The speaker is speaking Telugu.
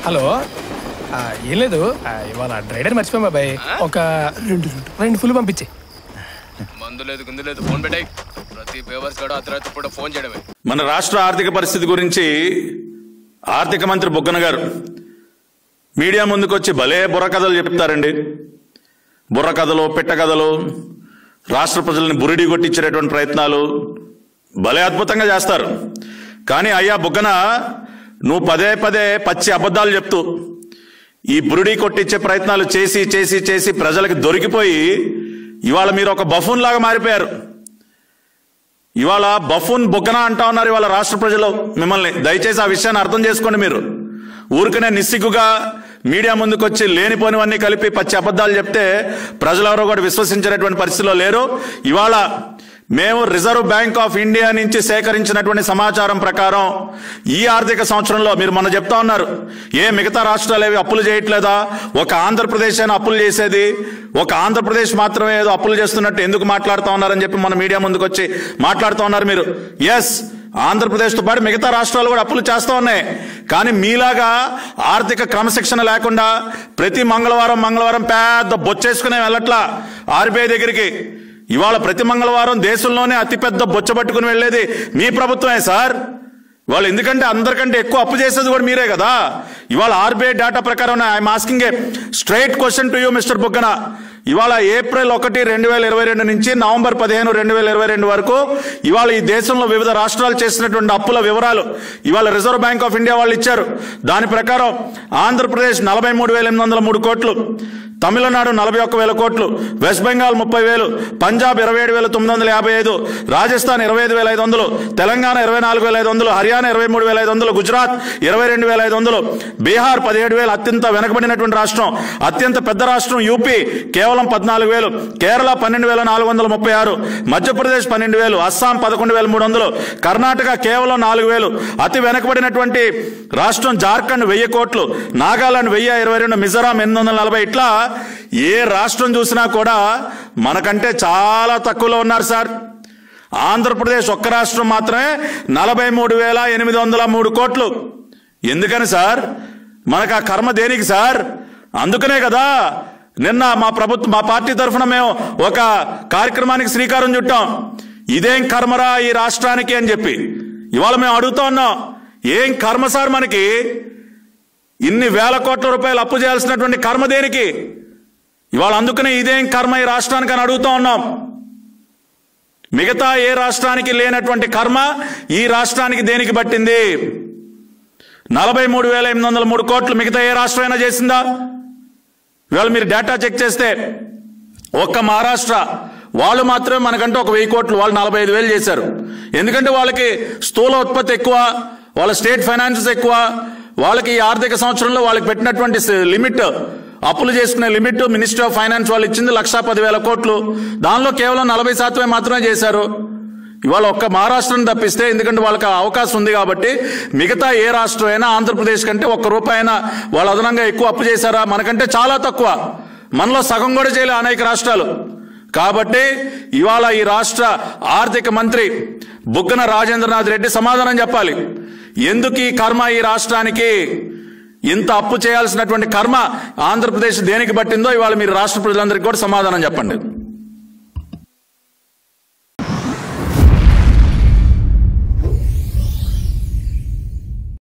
హలో ఆ, ఏం లేదు ఆ, ఇవాళ డ్రైడర్ మర్చిపోయాం బాబాయ్ ఒక రెండు రెండు ఫుల్ పంపించి మందు లేదు గుందు లేదు ఫోన్ పెట్టాయి ప్రతి పేపర్స్ కూడా అర్ధరాత్రి పూట ఫోన్ చేయడమే మన రాష్ట్ర ఆర్థిక పరిస్థితి గురించి ఆర్థిక మంత్రి బుగ్గన గారు మీడియా ముందుకు వచ్చి భలే బుర్రకథలు చెప్తారండి బుర్రకథలు పిట్టకథలు రాష్ట్ర ప్రజల్ని బురిడి కొట్టించేటటువంటి ప్రయత్నాలు భలే అద్భుతంగా చేస్తారు కానీ అయ్యా బుగ్గన నువ్వు పదే పదే పచ్చి అబద్ధాలు చెప్తూ ఈ బురిడి కొట్టించే ప్రయత్నాలు చేసి చేసి చేసి ప్రజలకు దొరికిపోయి ఇవాళ మీరు ఒక బఫూన్ లాగా మారిపోయారు ఇవాళ బఫూన్ బుగ్గన అంటా ఉన్నారు ఇవాళ రాష్ట్ర ప్రజలు మిమ్మల్ని దయచేసి ఆ విషయాన్ని అర్థం చేసుకోండి మీరు ఊరికనే నిస్సిగ్గుగా మీడియా ముందుకు వచ్చి లేనిపోనివన్నీ కలిపి పచ్చి అబద్ధాలు చెప్తే ప్రజలెవరో కూడా విశ్వసించేటటువంటి పరిస్థితిలో లేరు ఇవాళ మేము రిజర్వ్ బ్యాంక్ ఆఫ్ ఇండియా నుంచి సేకరించినటువంటి సమాచారం ప్రకారం ఈ ఆర్థిక సంవత్సరంలో మీరు మొన్న చెప్తా ఉన్నారు ఏ మిగతా రాష్ట్రాలు ఏవి అప్పులు చేయట్లేదా ఒక ఆంధ్రప్రదేశ్ అయినా అప్పులు చేసేది ఒక ఆంధ్రప్రదేశ్ మాత్రమే ఏదో అప్పులు చేస్తున్నట్టు ఎందుకు మాట్లాడుతూ ఉన్నారని చెప్పి మన మీడియా ముందుకు వచ్చి మాట్లాడుతూ ఉన్నారు మీరు ఎస్ ఆంధ్రప్రదేశ్తో పాటు మిగతా రాష్ట్రాలు కూడా అప్పులు చేస్తూ ఉన్నాయి కానీ మీలాగా ఆర్థిక క్రమశిక్షణ లేకుండా ప్రతి మంగళవారం మంగళవారం పెద్ద బొచ్చేసుకునే వెళ్ళట్లా ఆర్బీఐ దగ్గరికి ఇవాళ ప్రతి మంగళవారం దేశంలోనే అతిపెద్ద బొచ్చ పట్టుకుని వెళ్ళేది మీ ప్రభుత్వమే సార్ వాళ్ళు ఎందుకంటే అందరికంటే ఎక్కువ అప్పు చేసేది కూడా మీరే కదా ఇవాళ ఆర్బీఐ డేటా ప్రకారం I'm asking a straight question to you mister Buggana ఇవాళ ఏప్రిల్ ఒకటి రెండు వేల ఇరవై రెండు నుంచి నవంబర్ పదిహేను రెండు వేల ఇరవై రెండు వరకు ఇవాళ ఈ దేశంలో వివిధ రాష్ట్రాలు చేసినటువంటి అప్పుల వివరాలు ఇవాళ రిజర్వ్ బ్యాంక్ ఆఫ్ ఇండియా వాళ్ళు ఇచ్చారు దాని ప్రకారం ఆంధ్రప్రదేశ్ నలభై మూడు వేల ఎనిమిది వందల మూడు కోట్లు తమిళనాడు నలభై ఒక్క వేల కోట్లు వెస్ట్ బెంగాల్ ముప్పై వేలు పంజాబ్ ఇరవై ఏడు వేల తొమ్మిది వందల యాభై ఐదు రాజస్థాన్ ఇరవై ఐదు వేల ఐదు వందలు తెలంగాణ ఇరవై నాలుగు వేల ఐదు వందలు హర్యానా ఇరవై మూడు వేల ఐదు వందలు గుజరాత్ ఇరవై రెండు వేల ఐదు వందలు బీహార్ పదిహేడు వేలు అత్యంత వెనకబడినటువంటి రాష్ట్రం అత్యంత పెద్ద రాష్ట్రం యూపీ కేవలం పద్నాలుగు వేలు కేరళ పన్నెండు వేల నాలుగు వందల ముప్పై ఆరు మధ్యప్రదేశ్ పన్నెండు వేలు అస్సాం పదకొండు వేల మూడు వందలు కర్ణాటక కేవలం నాలుగు వేలు అతి వెనకబడినటువంటి రాష్ట్రం జార్ఖండ్ వెయ్యి కోట్లు నాగాలాండ్ వెయ్యి ఇరవై రెండు మిజోరాం ఎనిమిది వందల నలభై ఇట్లా ఏ రాష్ట్రం చూసినా కూడా మనకంటే చాలా తక్కువలో ఉన్నారు సార్ ఆంధ్రప్రదేశ్ ఒక్క రాష్ట్రం మాత్రమే నలభై మూడు వేల ఎనిమిది వందల మూడు కోట్లు ఎందుకని సార్ మనకు ఆ కర్మ దేనికి సార్ అందుకనే కదా నిన్న మా ప్రభుత్వం మా పార్టీ తరఫున మేము ఒక కార్యక్రమానికి శ్రీకారం చుట్టాం ఇదేం కర్మరా ఈ రాష్ట్రానికి అని చెప్పి ఇవాళ మేము అడుగుతా ఉన్నాం ఏం కర్మ సార్ మనకి ఇన్ని వేల కోట్ల రూపాయలు అప్పు చేయాల్సినటువంటి కర్మ దేనికి ఇవాళ అందుకనే ఇదేం కర్మ ఈ రాష్ట్రానికి అని అడుగుతా ఉన్నాం మిగతా ఏ రాష్ట్రానికి లేనటువంటి కర్మ ఈ రాష్ట్రానికి దేనికి పట్టింది నలభై మూడు వేల ఎనిమిది వందల మూడు కోట్లు మిగతా ఏ రాష్ట్రమైనా చేసిందా ఇవాళ మీరు డేటా చెక్ చేస్తే ఒక్క మహారాష్ట్ర వాళ్ళు మాత్రమే మనకంటే ఒక వెయ్యి కోట్లు వాళ్ళు నలభై ఐదు వేలు చేశారు ఎందుకంటే వాళ్ళకి స్థూల ఉత్పత్తి ఎక్కువ వాళ్ళ స్టేట్ ఫైనాన్సెస్ ఎక్కువ వాళ్ళకి ఈ ఆర్థిక సంవత్సరంలో వాళ్ళకి పెట్టినటువంటి లిమిట్ అప్పులు చేసుకునే లిమిట్ మినిస్ట్రీ ఆఫ్ ఫైనాన్స్ వాళ్ళు ఇచ్చింది లక్షా పదివేల కోట్లు దానిలో కేవలం నలభై శాతమే మాత్రమే చేశారు ఇవాళ ఒక్క మహారాష్ట్రను తప్పిస్తే ఎందుకంటే వాళ్ళకి ఆ అవకాశం ఉంది కాబట్టి మిగతా ఏ రాష్ట్రం అయినా ఆంధ్రప్రదేశ్ కంటే ఒక్క రూపాయి అయినా వాళ్ళు అదనంగా ఎక్కువ అప్పు చేశారా మనకంటే చాలా తక్కువ మనలో సగం కూడా చేయలే అనేక రాష్ట్రాలు కాబట్టి ఇవాళ ఈ రాష్ట్ర ఆర్థిక మంత్రి బుగ్గన రాజేంద్రనాథ్ రెడ్డి సమాధానం చెప్పాలి ఎందుకు ఈ కర్మ ఈ రాష్ట్రానికి ఇంత అప్పు చేయాల్సినటువంటి కర్మ ఆంధ్రప్రదేశ్ దేనికి పట్టిందో ఇవాళ మీరు రాష్ట్ర ప్రజలందరికీ కూడా సమాధానం చెప్పండి